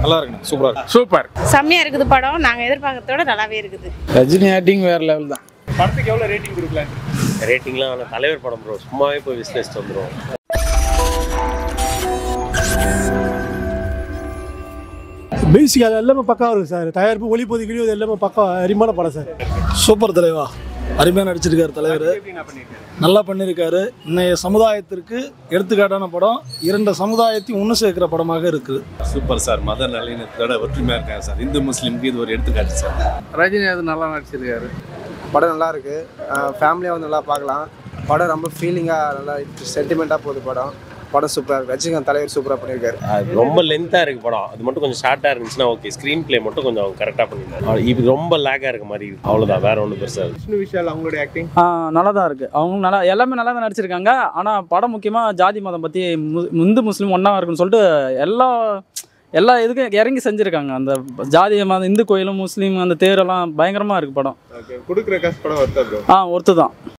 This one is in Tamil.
நல்லா இருக்குண்ணா சூப்பராக இருக்கு சூப்பர் செம்மையா இருக்குது படம் நாங்க எதிர்பார்க்கறதோட நல்லாவே இருக்குது ரஜினி ஆக்டிங் வேற லெவல் தான் படத்துக்கு எவ்வளோ ரேட்டிங் கொடுக்கலாம் ரேட்டிங்லாம் ஆனால் தலைவர் படம் ப்ரோ சும்மாவே போய் விசிலிஸ்ட் வந்துடும் பேசிக் அது எல்லாமே பக்காவாக இருக்குது சார் தயாரிப்பு ஒளிப்பதிவு கிளியோ இது எல்லாமே பக்கா அருமையான படம் சார் சூப்பர் தலைவா அருமையாக நடிச்சிருக்காரு தலைவர் நல்லா பண்ணியிருக்காரு இன்னைய சமுதாயத்திற்கு எடுத்துக்காட்டான படம் இரண்டு சமுதாயத்தையும் ஒன்று சேர்க்கிற படமாக இருக்குது சூப்பர் சார் மத நல்லிணத்தோட ஒற்றுமையாக இருக்காங்க சார் இந்து முஸ்லீமுக்கு இது ஒரு எடுத்துக்காட்டு சார் ரஜினி அது நல்லா நடிச்சிருக்காரு படம் நல்லா இருக்கு ஃபேமிலியாக வந்து நல்லா பார்க்கலாம் படம் ரொம்ப ஃபீலிங்காக நல்லா சென்டிமெண்ட்டாக போகுது படம் படம் சூப்பராக இருக்கு ரஜினிகாந்த் தலைவர் சூப்பராக பண்ணியிருக்காரு அது ரொம்ப லென்த்தாக இருக்கு படம் அது மட்டும் கொஞ்சம் ஷார்ட்டாக இருந்துச்சுன்னா ஓகே ஸ்க்ரீன் ப்ளே மட்டும் கொஞ்சம் கரெக்டாக பண்ணியிருந்தாங்க இது ரொம்ப லேக்காக இருக்க மாதிரி இருக்கு அவ்வளோதான் வேற ஒன்றும் பெருசாக விஷ்ணு விஷால் அவங்களுடைய ஆக்டிங் நல்லா தான் இருக்குது அவங்க நல்லா எல்லாமே நல்லா தான் நடிச்சிருக்காங்க ஆனால் படம் முக்கியமாக ஜாதி மதம் பற்றி இந்து முஸ்லீம் ஒன்றா இருக்குன்னு சொல்லிட்டு எல்லா எல்லா இதுக்கும் இறங்கி செஞ்சுருக்காங்க அந்த ஜாதி மதம் இந்து கோயிலும் முஸ்லீம் அந்த தேரெல்லாம் பயங்கரமாக இருக்குது படம் ஓகே கொடுக்குற காசு படம் வருதா ப்ரோ ஆ ஒருத்து தான்